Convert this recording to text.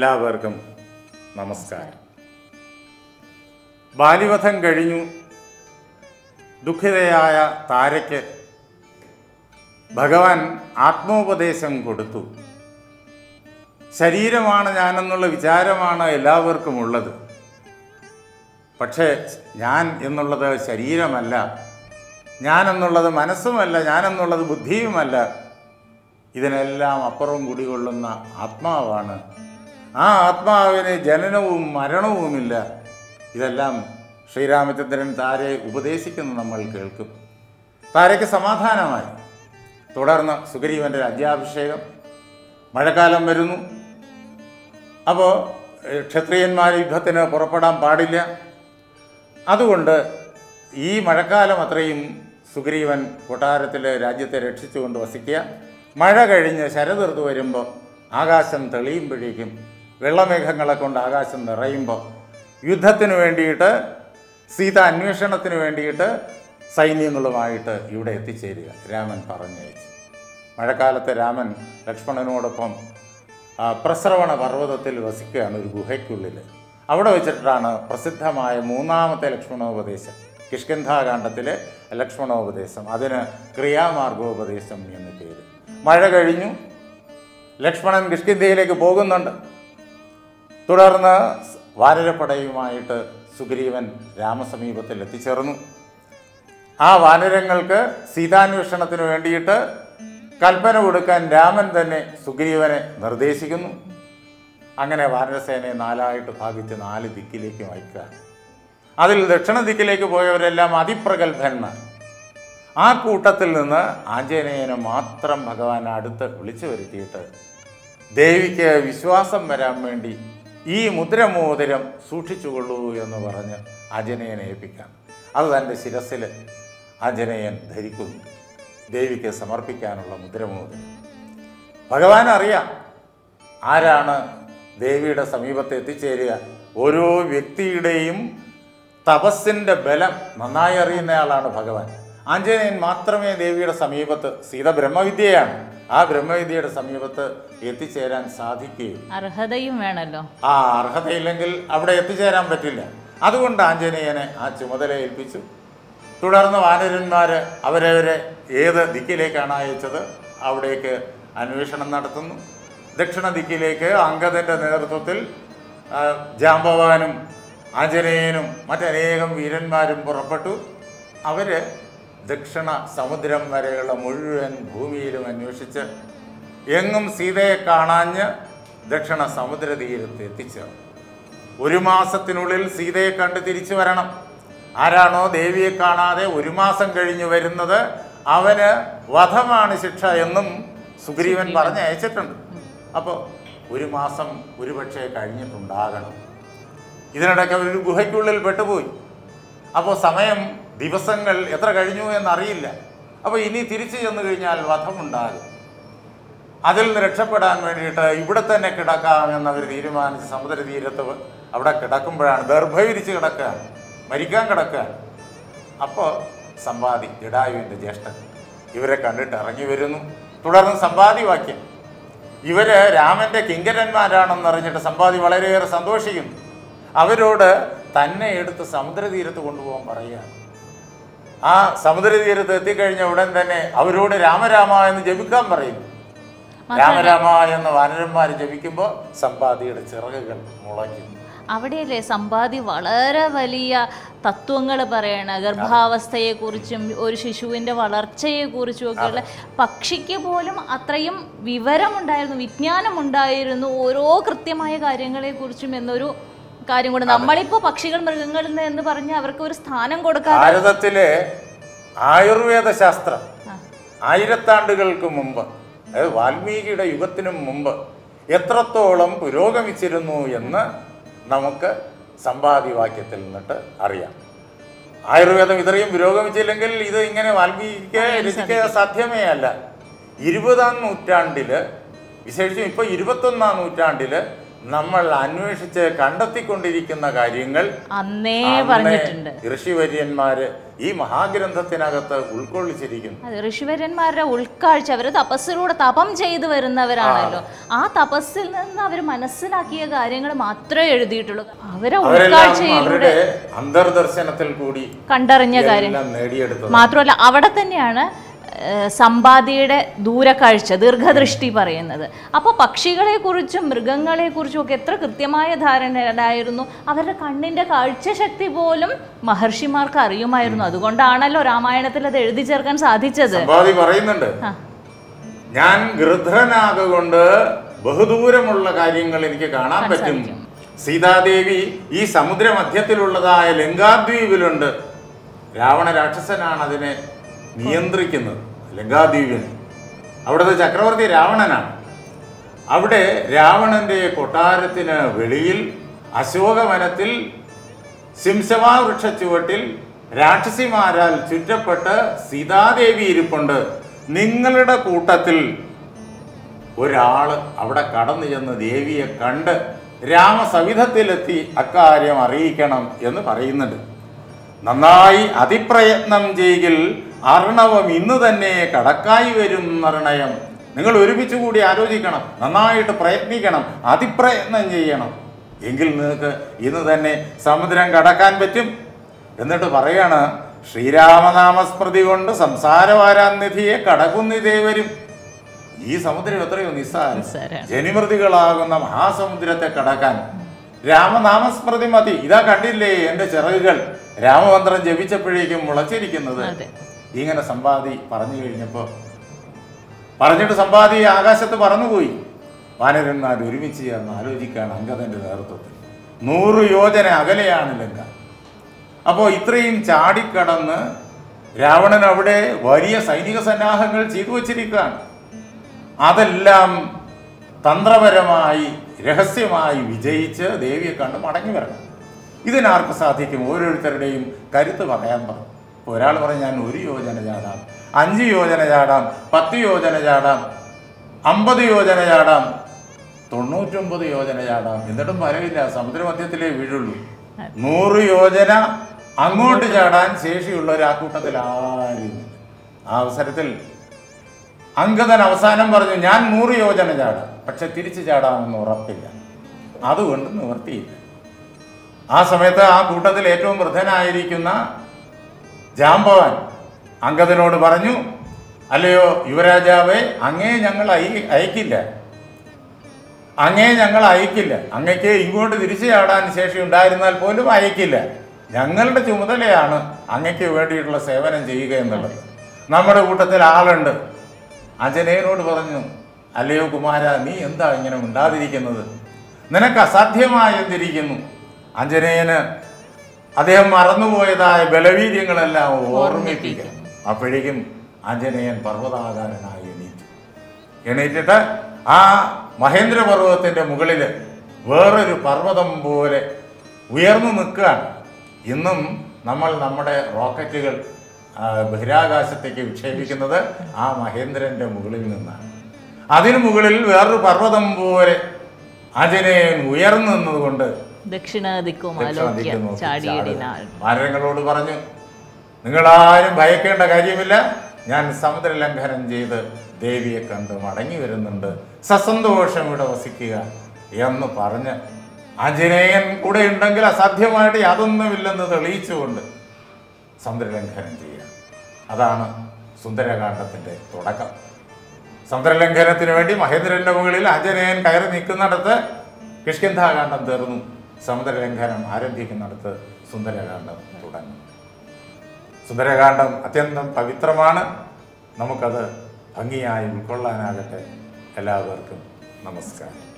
എല്ലാവർക്കും നമസ്കാരം ബാലിവധം കഴിഞ്ഞു ദുഃഖിതയായ താരയ്ക്ക് ഭഗവാൻ ആത്മോപദേശം കൊടുത്തു ശരീരമാണ് ഞാനെന്നുള്ള വിചാരമാണ് എല്ലാവർക്കും ഉള്ളത് പക്ഷേ ഞാൻ എന്നുള്ളത് ശരീരമല്ല ഞാനെന്നുള്ളത് മനസ്സുമല്ല ഞാനെന്നുള്ളത് ബുദ്ധിയുമല്ല ഇതിനെല്ലാം അപ്പുറം കുടികൊള്ളുന്ന ആത്മാവാണ് ആ ആത്മാവിന് ജനനവും മരണവുമില്ല ഇതെല്ലാം ശ്രീരാമചന്ദ്രൻ താരെ ഉപദേശിക്കുന്നു നമ്മൾ കേൾക്കും താരയ്ക്ക് സമാധാനമായി തുടർന്ന് സുഗ്രീവൻ്റെ രാജ്യാഭിഷേകം മഴക്കാലം വരുന്നു അപ്പോൾ ക്ഷത്രിയന്മാർ യുദ്ധത്തിന് പുറപ്പെടാൻ പാടില്ല അതുകൊണ്ട് ഈ മഴക്കാലം അത്രയും സുഗ്രീവൻ കൊട്ടാരത്തിൽ രാജ്യത്തെ രക്ഷിച്ചുകൊണ്ട് വസിക്കുക മഴ കഴിഞ്ഞ് ശരദൃതു വരുമ്പോൾ ആകാശം തെളിയുമ്പോഴേക്കും വെള്ളമേഘങ്ങളെ കൊണ്ട് ആകാശം നിറയുമ്പോൾ യുദ്ധത്തിന് വേണ്ടിയിട്ട് സീത അന്വേഷണത്തിന് വേണ്ടിയിട്ട് സൈന്യങ്ങളുമായിട്ട് ഇവിടെ എത്തിച്ചേരുക രാമൻ പറഞ്ഞയച്ചു മഴക്കാലത്ത് രാമൻ ലക്ഷ്മണനോടൊപ്പം ആ, പ്രസ്രവണ പർവ്വതത്തിൽ വസിക്കുകയാണ് ഒരു ഗുഹയ്ക്കുള്ളിൽ അവിടെ വെച്ചിട്ടാണ് പ്രസിദ്ധമായ മൂന്നാമത്തെ ലക്ഷ്മണോപദേശം കിഷ്കിന്ധാകാന്ഡത്തിലെ ലക്ഷ്മണോപദേശം അതിന് ക്രിയാമാർഗോപദേശം എന്ന് പേര് മഴ കഴിഞ്ഞു ലക്ഷ്മണൻ കിഷ്കിന്ധയിലേക്ക് പോകുന്നുണ്ട് തുടർന്ന് വാനരപ്പടയുമായിട്ട് സുഗ്രീവൻ രാമസമീപത്തിൽ എത്തിച്ചേർന്നു ആ വാനരങ്ങൾക്ക് സീതാന്വേഷണത്തിന് വേണ്ടിയിട്ട് കൽപ്പന കൊടുക്കാൻ രാമൻ തന്നെ സുഗ്രീവനെ നിർദ്ദേശിക്കുന്നു അങ്ങനെ വാനരസേനയെ നാലായിട്ട് ഭാഗിച്ച് നാല് ദിക്കിലേക്ക് അയക്കുക അതിൽ ദക്ഷിണ ദിക്കിലേക്ക് പോയവരെല്ലാം അതിപ്രഗത്ഭന്മാർ ആ കൂട്ടത്തിൽ നിന്ന് ആഞ്ജനേയനെ മാത്രം ഭഗവാൻ അടുത്ത് വിളിച്ചു വരുത്തിയിട്ട് ദേവിക്ക് വിശ്വാസം വരാൻ വേണ്ടി ഈ മുദ്രമോതിരം സൂക്ഷിച്ചുകൊള്ളൂ എന്ന് പറഞ്ഞ് ആഞ്ജനേയനെ ഏൽപ്പിക്കാം അത് തൻ്റെ ശിരസിൽ ആഞ്ജനേയൻ ധരിക്കുന്നു ദേവിക്ക് സമർപ്പിക്കാനുള്ള മുദ്രമോതിരം ഭഗവാൻ അറിയാം ആരാണ് ദേവിയുടെ സമീപത്ത് എത്തിച്ചേരുക ഓരോ വ്യക്തിയുടെയും തപസ്സിൻ്റെ ബലം നന്നായി അറിയുന്നയാളാണ് ഭഗവാൻ ആഞ്ജനേയൻ മാത്രമേ ദേവിയുടെ സമീപത്ത് സീത ബ്രഹ്മവിദ്യയാണ് ആ ബ്രഹ്മവിദ്യയുടെ സമീപത്ത് എത്തിച്ചേരാൻ സാധിക്കുകയും അർഹതയും വേണമല്ലോ ആ അർഹതയില്ലെങ്കിൽ അവിടെ എത്തിച്ചേരാൻ പറ്റില്ല അതുകൊണ്ട് ആഞ്ജനേയനെ ആ ചുമതല ഏൽപ്പിച്ചു തുടർന്ന് വാനരന്മാർ അവരവരെ ഏത് ദിക്കിലേക്കാണ് അയച്ചത് അവിടേക്ക് അന്വേഷണം നടത്തുന്നു ദക്ഷിണ ദിക്കിലേക്ക് അങ്കദൻ്റെ നേതൃത്വത്തിൽ ആ, ജാമ്പവാനും ആഞ്ജനേയനും മറ്റനേകം വീരന്മാരും പുറപ്പെട്ടു അവർ ദക്ഷിണ സമുദ്രം വരെയുള്ള മുഴുവൻ ഭൂമിയിലും അന്വേഷിച്ച് എങ്ങും സീതയെ കാണാഞ്ഞ് ദക്ഷിണ സമുദ്ര തീരത്ത് എത്തിച്ചേർന്നു ഒരു മാസത്തിനുള്ളിൽ സീതയെ കണ്ട് തിരിച്ചു വരണം ആരാണോ ദേവിയെ കാണാതെ ഒരു മാസം കഴിഞ്ഞു വരുന്നത് അവന് വധമാണ് ശിക്ഷ എന്നും സുഗ്രീവൻ പറഞ്ഞയച്ചിട്ടുണ്ട് അപ്പോൾ ഒരു മാസം ഒരുപക്ഷെ കഴിഞ്ഞിട്ടുണ്ടാകണം ഇതിനിടയ്ക്ക് അവരൊരു ഗുഹയ്ക്കുള്ളിൽ പെട്ടുപോയി അപ്പോൾ സമയം ദിവസങ്ങൾ എത്ര കഴിഞ്ഞു എന്നറിയില്ല അപ്പോൾ ഇനി തിരിച്ചു ചെന്ന് കഴിഞ്ഞാൽ വധമുണ്ടാകും അതിൽ നിന്ന് രക്ഷപ്പെടാൻ വേണ്ടിയിട്ട് ഇവിടെ തന്നെ കിടക്കാം എന്നവർ തീരുമാനിച്ച് സമുദ്ര തീരത്ത് അവിടെ കിടക്കുമ്പോഴാണ് ദർഭവിരിച്ച് കിടക്കുകയാണ് മരിക്കാൻ കിടക്കുകയാണ് അപ്പോൾ സമ്പാദി ജഡായുവിൻ്റെ ജ്യേഷ്ഠൻ ഇവരെ കണ്ടിട്ട് ഇറങ്ങി വരുന്നു തുടർന്ന് സമ്പാദി വാക്യം ഇവര് രാമന്റെ കിങ്കരന്മാരാണെന്ന് അറിഞ്ഞിട്ട് സമ്പാദി വളരെയേറെ സന്തോഷിക്കുന്നു അവരോട് തന്നെ എടുത്ത് സമുദ്രതീരത്ത് കൊണ്ടുപോകാൻ പറയുകയാണ് ആ സമുദ്രതീരത്ത് എത്തിക്കഴിഞ്ഞ ഉടൻ തന്നെ അവരോട് രാമരാമ എന്ന് ജപിക്കാൻ പറയുന്നു രാമരാമ എന്ന് വാനരന്മാർ ജപിക്കുമ്പോൾ സമ്പാദിയുടെ ചിറകുകൾ മുളയ്ക്കുന്നു അവിടെയല്ലേ സമ്പാദി വളരെ വലിയ തത്വങ്ങൾ പറയണ ഗർഭാവസ്ഥയെക്കുറിച്ചും ഒരു ശിശുവിൻ്റെ വളർച്ചയെക്കുറിച്ചും ഒക്കെയുള്ള പക്ഷിക്ക് പോലും അത്രയും വിവരമുണ്ടായിരുന്നു വിജ്ഞാനമുണ്ടായിരുന്നു ഓരോ കൃത്യമായ കാര്യങ്ങളെക്കുറിച്ചും എന്നൊരു കാര്യം കൂടെ നമ്മളിപ്പോൾ പക്ഷികൾ മൃഗങ്ങളിൽ നിന്ന് എന്ന് പറഞ്ഞ് അവർക്ക് ഒരു സ്ഥാനം കൊടുക്കാതെ ഭാരതത്തിലെ ആയുർവേദ ശാസ്ത്രം ആ. ആയിരത്താണ്ടുകൾക്ക് മുമ്പ് അതായത് വാൽമീകിയുടെ യുഗത്തിനും മുമ്പ് എത്രത്തോളം പുരോഗമിച്ചിരുന്നു എന്ന് നമുക്ക് സമ്പാദിവാക്യത്തിൽ നിന്നിട്ട് അറിയാം ആയുർവേദം ഇത്രയും പുരോഗമിച്ചില്ലെങ്കിൽ ഇത് ഇങ്ങനെ വാൽമീകിക്ക് രചിക്കുക സാധ്യമേ അല്ല ഇരുപതാം നൂറ്റാണ്ടില് വിശേഷിച്ചും ഇപ്പോൾ ഇരുപത്തൊന്നാം നൂറ്റാണ്ടില് നമ്മൾ അന്വേഷിച്ച് കണ്ടെത്തിക്കൊണ്ടിരിക്കുന്ന കാര്യങ്ങൾ അന്നേ അന്നേ പറഞ്ഞിട്ടുണ്ട് ഋഷിവര്യന്മാര് ഈ മഹാഗ്രന്ഥത്തിനകത്ത് ഉൾക്കൊള്ളിച്ചിരിക്കുന്നു അതെ ഋഷിവര്യന്മാരുടെ ഉൾക്കാഴ്ച അവർ തപസ്സിലൂടെ തപം ചെയ്തു വരുന്നവരാണല്ലോ ആ തപസ്സിൽ നിന്ന് അവർ മനസ്സിലാക്കിയ കാര്യങ്ങൾ മാത്രമേ എഴുതിയിട്ടുള്ളൂ അവരെ അവരെല്ലാം ഉൾക്കാഴ്ചയിലൂടെ അവരുടെ അന്തർദർശനത്തിൽ കൂടി കണ്ടറിഞ്ഞ കാര്യം എല്ലാം നേടിയെടുത്തത് മാത്രമല്ല അവിടെ തന്നെയാണ് ഏഹ്, സമ്പാദിയുടെ ദൂരക്കാഴ്ച ദീർഘദൃഷ്ടി പറയുന്നത് അപ്പോൾ പക്ഷികളെക്കുറിച്ചും മൃഗങ്ങളെക്കുറിച്ചും ഒക്കെ എത്ര കൃത്യമായ ധാരണ അവരുടെ കണ്ണിൻ്റെ കാഴ്ചശക്തി പോലും മഹർഷിമാർക്ക് അറിയുമായിരുന്നു അതുകൊണ്ടാണല്ലോ രാമായണത്തിൽ അത് എഴുതി ചേർക്കാൻ സാധിച്ചത് സമ്പാദി പറയുന്നുണ്ട് ആ. ഞാൻ ഗൃധ്രനാകൊണ്ട് ബഹുദൂരമുള്ള കാര്യങ്ങൾ എനിക്ക് കാണാൻ പറ്റും സീതാദേവി ഈ സമുദ്രമധ്യത്തിലുള്ളതായ ലങ്കാദ്വീപിലുണ്ട് രാവണ രാക്ഷസനാണ് അതിനെ നിയന്ത്രിക്കുന്നത് ലങ്കാദ്വീപിനെ അവിടുത്തെ ചക്രവർത്തി രാവണനാണ് അവിടെ രാവണന്റെ കൊട്ടാരത്തിന് വെളിയിൽ അശോകവനത്തിൽ സിംസവാ വൃക്ഷച്ചുവട്ടിൽ രാക്ഷസിമാരാൽ ചുറ്റപ്പെട്ട് സീതാദേവി ഇരിപ്പുണ്ട് നിങ്ങളുടെ കൂട്ടത്തിൽ ഒരാള് അവിടെ കടന്നു ചെന്ന് ദേവിയെ കണ്ട് രാമസവിധത്തിലെത്തി അക്കാര്യം അറിയിക്കണം എന്ന് പറയുന്നുണ്ട് നന്നായി അതിപ്രയത്നം ചെയ്യിൽ അർണവം ഇന്ന് തന്നെ കടക്കായി വരും നിർണയം നിങ്ങൾ ഒരുമിച്ച് കൂടി ആലോചിക്കണം നന്നായിട്ട് പ്രയത്നിക്കണം അതിപ്രയത്നം ചെയ്യണം എങ്കിൽ നിങ്ങൾക്ക് ഇന്ന് തന്നെ സമുദ്രം കടക്കാൻ പറ്റും എന്നിട്ട് പറയാണ് ശ്രീരാമനാമസ്മൃതി കൊണ്ട് സംസാരവാരാനിധിയെ കടക്കുന്നിതേ വരും ഈ സമുദ്രം എത്രയോ നിസ്സാരം നിസ്സാരം. ജനിമൃതികളാകുന്ന മഹാസമുദ്രത്തെ കടക്കാൻ രാമനാമസ്മൃതി മതി ഇതാ കണ്ടില്ലേ എൻ്റെ ചിറകുകൾ രാമമന്ത്രം ജപിച്ചപ്പോഴേക്കും മുളച്ചിരിക്കുന്നത് അതെ. ഇങ്ങനെ സമ്പാദി പറഞ്ഞു കഴിഞ്ഞപ്പോൾ പറഞ്ഞിട്ട് സമ്പാദി ആകാശത്ത് പറന്നുപോയി വാനരന്മാർ ഒരുമിച്ച് ചേർന്ന് ആലോചിക്കുകയാണ് അങ്കദന്റെ നേതൃത്വത്തിൽ നൂറ് യോജന അകലെയാണ് ലങ്ക അപ്പോൾ ഇത്രയും ചാടിക്കടന്ന് രാവണൻ അവിടെ വലിയ സൈനിക സന്നാഹങ്ങൾ ചെയ്തു വച്ചിരിക്കുകയാണ് അതെല്ലാം തന്ത്രപരമായി രഹസ്യമായി വിജയിച്ച് ദേവിയെ കണ്ട് മടങ്ങി വരണം ഇതിനാർക്ക് സാധിക്കും ഓരോരുത്തരുടെയും കരുത്ത് പറയാൻ പറഞ്ഞു ഇപ്പോൾ ഒരാൾ പറയും ഞാൻ ഒരു യോജന ചാടാം അഞ്ച് യോജന ചാടാം പത്ത് യോജന ചാടാം അമ്പത് യോജന ചാടാം തൊണ്ണൂറ്റൊമ്പത് യോജന ചാടാം എന്നിട്ടും ഫലമില്ല സമുദ്രമധ്യത്തിലേ വീഴുള്ളൂ നൂറ് യോജന അങ്ങോട്ട് ചാടാൻ ശേഷിയുള്ളവർ ആ കൂട്ടത്തിൽ ആരും ആ അവസരത്തിൽ അങ്കദൻ അവസാനം പറഞ്ഞു ഞാൻ നൂറ് യോജന ചാടാം പക്ഷെ തിരിച്ചു ചാടാമെന്ന് ഉറപ്പില്ല അതുകൊണ്ട് നിവർത്തിയില്ല ആ സമയത്ത് ആ കൂട്ടത്തിൽ ഏറ്റവും വൃദ്ധനായിരിക്കുന്ന ജാമ്പവാൻ അങ്കദനോട് പറഞ്ഞു അല്ലയോ യുവരാജാവേ അങ്ങേ ഞങ്ങൾ അയ- അയക്കില്ല അങ്ങേ ഞങ്ങൾ അയക്കില്ല അങ്ങയ്ക്ക് ഇങ്ങോട്ട് തിരിച്ചു ചാടാൻ ശേഷി ഉണ്ടായിരുന്നാൽ പോലും അയക്കില്ല ഞങ്ങളുടെ ചുമതലയാണ് അങ്ങയ്ക്ക് വേണ്ടിയിട്ടുള്ള സേവനം ചെയ്യുക എന്നുള്ളത് നമ്മുടെ കൂട്ടത്തിൽ ആളുണ്ട് അജനേയനോട് പറഞ്ഞു അല്ലയോ കുമാര നീ എന്താ ഇങ്ങനെ ഉണ്ടാതിരിക്കുന്നത് നിനക്ക് അസാധ്യമായ എന്തിരിക്കുന്നു അഞ്ജനേയന് അദ്ദേഹം മറന്നുപോയതായ ബലവീര്യങ്ങളെല്ലാം ഓർമ്മിപ്പിക്കും അപ്പോഴേക്കും ആഞ്ജനേയൻ പർവ്വതാകാരനായി എണീറ്റു എണീറ്റിട്ട് ആ മഹേന്ദ്ര പർവ്വതത്തിൻ്റെ മുകളിൽ വേറൊരു പർവ്വതം പോലെ ഉയർന്നു നിൽക്കുകയാണ് ഇന്നും നമ്മൾ നമ്മുടെ റോക്കറ്റുകൾ ആ, ബഹിരാകാശത്തേക്ക് വിക്ഷേപിക്കുന്നത് ആ മഹേന്ദ്രന്റെ മുകളിൽ നിന്നാണ് അതിനു മുകളിൽ വേറൊരു പർവ്വതം പോലെ ആഞ്ജനേയൻ ഉയർന്നു നിന്നതുകൊണ്ട് ദക്ഷിണദിക്കും ആലോക്യ ചാടിയിടിനാൾ മരങ്ങളോട് പറഞ്ഞു നിങ്ങളാരും ഭയക്കേണ്ട കാര്യമില്ല ഞാൻ സമുദ്രലംഘനം ചെയ്ത് ദേവിയെ കണ്ട് മടങ്ങി വരുന്നുണ്ട് സസന്തോഷം ഇവിടെ വസിക്കുക എന്ന് പറഞ്ഞ് ആഞ്ജനേയൻ കൂടെ ഉണ്ടെങ്കിൽ അസാധ്യമായിട്ട് യാതൊന്നുമില്ലെന്ന് തെളിയിച്ചുകൊണ്ട് സമുദ്രലംഘനം ചെയ്യുക അതാണ് സുന്ദരകാന്ഡത്തിൻ്റെ തുടക്കം സമുദ്രലംഘനത്തിന് വേണ്ടി മഹേന്ദ്രന്റെ മുകളിൽ ആഞ്ജനേയൻ കയറി നിൽക്കുന്നിടത്ത് കിഷ്കിന്ധാകാന്ഡം തീർന്നു സമുദ്രലംഘനം ആരംഭിക്കുന്നിടത്ത് സുന്ദരകാന്ഡം തുടങ്ങും സുന്ദരകാന്ഡം അത്യന്തം പവിത്രമാണ് നമുക്കത് ഭംഗിയായി ഉൾക്കൊള്ളാനാകട്ടെ എല്ലാവർക്കും നമസ്കാരം